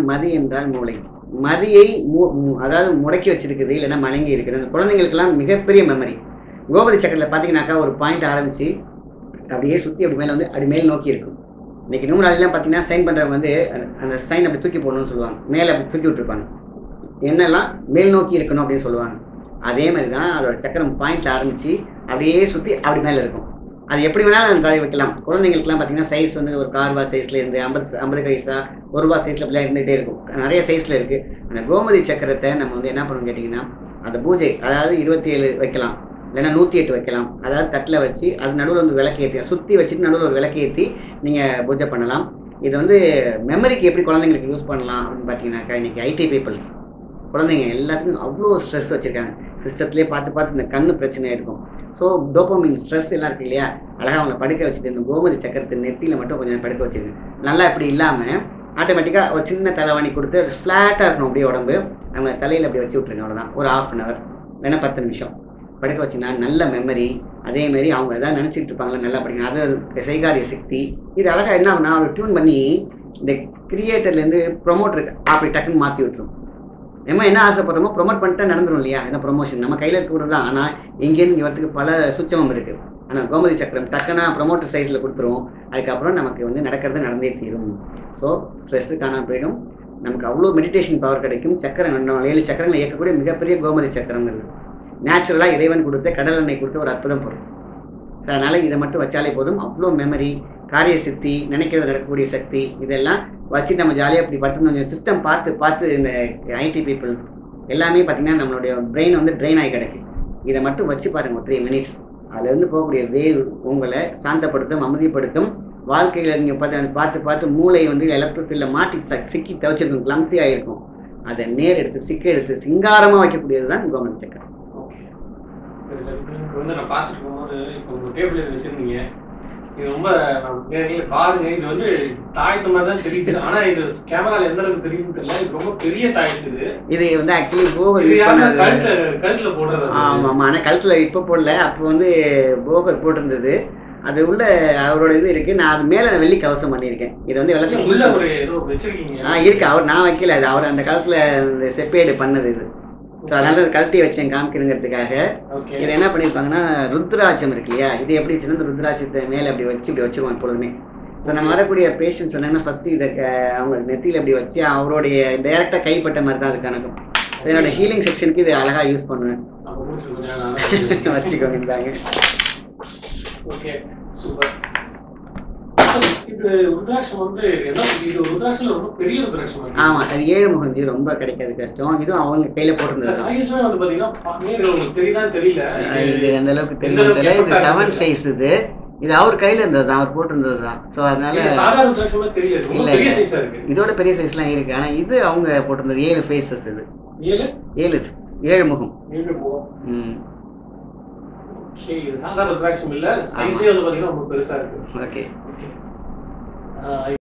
மதி என்றால் மூளை மதியை மு- மு- அதாவது முடக்கி வச்சிருக்குது இல்லைன்னா மலங்கி இருக்குது அந்த குழந்தைங்களுக்கெல்லாம் மிகப்பெரிய மெமரி கோபதி சக்கரத்தில் பார்த்தீங்கன்னாக்கா ஒரு பாயிண்ட் ஆரம்பிச்சு அப்படியே சுற்றி அப்படி மேலே வந்து அப்படி மேல் நோக்கி இருக்கும் இன்னைக்கு நூறாலாம் பார்த்தீங்கன்னா சைன் பண்ணுறவங்க வந்து அந்த- அந்த சைன் அப்படி தூக்கி போடணும்னு சொல்லுவாங்க மேலே அப்படி தூக்கி விட்டுருப்பாங்க என்னெல்லாம் மேல் நோக்கி இருக்கணும் அப்படின்னு சொல்லுவாங்க அதே மாதிரி தான் அதோட சக்கரம் பாயிண்ட் ஆரம்பிச்சு அப்படியே சுற்றி அப்படி மேலே இருக்கும் அது எப்படி வேணாலும் அந்த தலையை வைக்கலாம் குழந்தைங்களுக்குலாம் பார்த்தீங்கன்னா சைஸ் வந்து ஒரு கார்வா சைஸில் இருந்து ஐம்பது ஐம்பது பைசா ஒரு ரூபா சைஸில் அப்படிலாம் இருந்துகிட்டே இருக்கும் நிறைய சைஸில் இருக்குது அந்த கோமதி சக்கரத்தை நம்ம வந்து என்ன பண்ணணும் கேட்டிங்கன்னா அந்த பூஜை அதாவது இருபத்தி ஏழு வைக்கலாம் இல்லைன்னா நூற்றி எட்டு வைக்கலாம் அதாவது தட்டில் வச்சு அது நடுவில் வந்து விளக்கு ஏற்றி சுற்றி வச்சுட்டு நடுவில் ஒரு விளக்கு ஏற்றி நீங்கள் பூஜை பண்ணலாம் இது வந்து மெமரிக்கு எப்படி குழந்தைங்களுக்கு யூஸ் பண்ணலாம் அப்படின்னு பார்த்தீங்கன்னாக்கா இன்றைக்கி ஐடி பீப்புள்ஸ் குழந்தைங்க எல்லாத்துக்கும் அவ்வளோ ஸ்ட்ரெஸ் வச்சுருக்காங்க சிஸ்டத்துலேயே பார்த்து பார்த்து இந்த கண்ணு பிரச்சனை இருக்கும் ஸோ டோப்போமின் ஸ்ட்ரெஸ் எல்லாம் இருக்கு இல்லையா அழகாக அவங்கள படுக்க வச்சுட்டு இந்த கோமதி சக்கரத்தை நெத்தியில் மட்டும் கொஞ்சம் படுக்க வச்சிருங்க நல்லா இப்படி இல்லாமல் ஆட்டோமேட்டிக்காக ஒரு சின்ன தலைவாணி கொடுத்து ஃப்ளாட்டாக இருக்கணும் அப்படியே உடம்பு அவங்க தலையில் அப்படி வச்சு விட்ருங்க அவ்வளோதான் ஒரு ஹாஃப் அன் ஹவர் இல்லைன்னா பத்து நிமிஷம் படுக்க வச்சுன்னா நல்ல மெமரி அதேமாரி அவங்க எதாவது நினச்சிட்டு இருப்பாங்களா நல்லா படிக்கணும் அது செய்காரிய சக்தி இது அழகாக என்ன ஆகுனா அவர் டியூன் பண்ணி இந்த கிரியேட்டர்லேருந்து ப்ரொமோட்டருக்கு அப்படி டக்குன்னு மாற்றி விட்டுரும் நம்ம என்ன ஆசைப்படுறோமோ ப்ரொமோட் பண்ணிட்டா நடந்துரும் இல்லையா என்ன ப்ரொமோஷன் நம்ம கையில் இருக்க தான் ஆனால் இங்கேருந்து இங்கே வரத்துக்கு பல சுச்சமம் இருக்குது ஆனால் கோமதி சக்கரம் டக்குனா ப்ரொமோட்டர் சைஸில் கொடுத்துருவோம் அதுக்கப்புறம் நமக்கு வந்து நடக்கிறது நடந்தே தீரும் ஸோ ஸ்ட்ரெஸ்ஸு காணாம போயிடும் நமக்கு அவ்வளோ மெடிடேஷன் பவர் கிடைக்கும் சக்கரம் நம்ம ஏழு சக்கரங்களை இயக்கக்கூடிய மிகப்பெரிய கோமதி சக்கரங்கிறது நேச்சுரலாக இறைவன் கொடுத்த கடல் எண்ணெய் கொடுத்த ஒரு அற்புதம் பொருள் ஸோ அதனால் இதை மட்டும் வச்சாலே போதும் அவ்வளோ மெமரி காரிய சக்தி நினைக்கிறது நடக்கக்கூடிய சக்தி இதெல்லாம் வச்சு நம்ம ஜாலியாக இப்படி பட்டு சிஸ்டம் பார்த்து பார்த்து இந்த ஐடி பீப்புள்ஸ் எல்லாமே பார்த்தீங்கன்னா நம்மளுடைய பிரெயின் வந்து ட்ரெயின் ஆகி கிடக்கு இதை மட்டும் வச்சு பாருங்க ஒரு த்ரீ மினிட்ஸ் அதுலேருந்து போகக்கூடிய வேவ் உங்களை சாந்தப்படுத்தும் அமைதிப்படுத்தும் வாழ்க்கையில் நீங்கள் பார்த்து பார்த்து பார்த்து மூளை வந்து எலக்ட்ரிக் ஃபீல்டில் மாட்டி ச- சிக்கி தவச்சிருக்கும் கிளம்ஸியாக இருக்கும் அதை நேர் எடுத்து சிக்க எடுத்து சிங்காரமாக வைக்கக்கூடியது தான் கோமதி சக்கரம் சரி சார் இப்போ வந்து நான் பார்த்துட்டு போகும்போது இப்போ உங்க டேபிள் இது வச்சிருந்தீங்க இது ரொம்ப நான் நேர்ல பாருங்க இது வந்து தாயத்து மாதிரி தான் தெரியுது ஆனா இது கேமரால எந்த அளவுக்கு தெரியுதுன்னு தெரியல இது ரொம்ப பெரிய தாயத்து இது இது வந்து ஆக்சுவலி போகர் இது யூஸ் யாருன்னா பண்ணது கழுத்துல கழுத்துல போடுறது அது. ஆமாம் ஆமாம் ஆனால் கழுத்தில் இப்போ போடல அப்போ வந்து போகர் போட்டிருந்தது அது உள்ள அவரோட இது இருக்கு நான் அது மேலே வெள்ளி கவசம் பண்ணியிருக்கேன் இது வந்து இல்ல, எல்லாத்தையும் உள்ள heal ஒரு ஏதோ வச்சிருக்கீங்க ஆ இருக்கு அவர் நான் வைக்கல அது அவர் அந்த காலத்துல இந்த செப்பேடு பண்ணது இது ஸோ அதனால அது கழட்டி வச்சேன் காமிக்கணுங்கிறதுக்காக ஓகே இதை என்ன பண்ணியிருப்பாங்கன்னா ருத்ராட்சம் இருக்கு இல்லையா இது எப்படி வச்சுன்னா இந்த ருத்ராட்சத்தை மேலே அப்படி வச்சு இப்படி வச்சிருவோம் எப்பொழுதுமே ஸோ நம்ம வரக்கூடிய பேஷண்ட் சொன்னாங்கன்னா ஃபர்ஸ்ட் இதை க- அவங்க நெத்தியில் அப்படி வச்சு அவருடைய டைரெக்டாக கைப்பட்ட மாதிரி தான் அது கணக்கும் ஸோ என்னோட ஹீலிங் செக்ஷனுக்கு இது அழகாக யூஸ் பண்ணுவேன் அப்ப முடிச்சு கொஞ்ச நேரம் வச்சுக்கோங்க இதாங்க ஓகே சூப்பர் இது ருத்ராட்சம் வந்து என்ன இது ருத்ராட்சம் ரொம்ப பெரிய ருத்ராட்சம் இருக்கு. ஆமாம் அது ஏழு முகஞ்சி ரொம்ப கிடைக்காது கஷ்டம் இதுவும் அவங்க கையில் இந்த போட்டிருந்தது தான் சைஸ்மே வந்து பாத்தீங்கன்னா பா- நேர்ல உங்களுக்கு தெரியுதான்னு தெரியல இது இது அந்த அளவுக்கு எந்த தெரியும் அளவுக்கு தெரியல இது effect செவன் ஆகுது? சைஸ் இது இது அவர் கையில் இருந்தது தான் அவர் போட்டிருந்தது தான் ஸோ அதனால இது சாதாரண ருத்ராட்சமா தெரியல ரொம்ப இல்ல, பெரிய இல்ல. சைஸா இருக்கு இதோட பெரிய சைஸ்லாம் இருக்கு ஆனால் இது அவங்க போட்டிருந்தது ஏழு ஃபேஸஸ் இது ஏழு ஏழு ஏழு முகம் ஏழு போகும் ம் ஓகே இது சாதாரண ருத்ராட்சம் இல்ல சைஸே வந்து பாத்தீங்கன்னா ரொம்ப பெருசா இருக்கு ஓகே ஆஹ்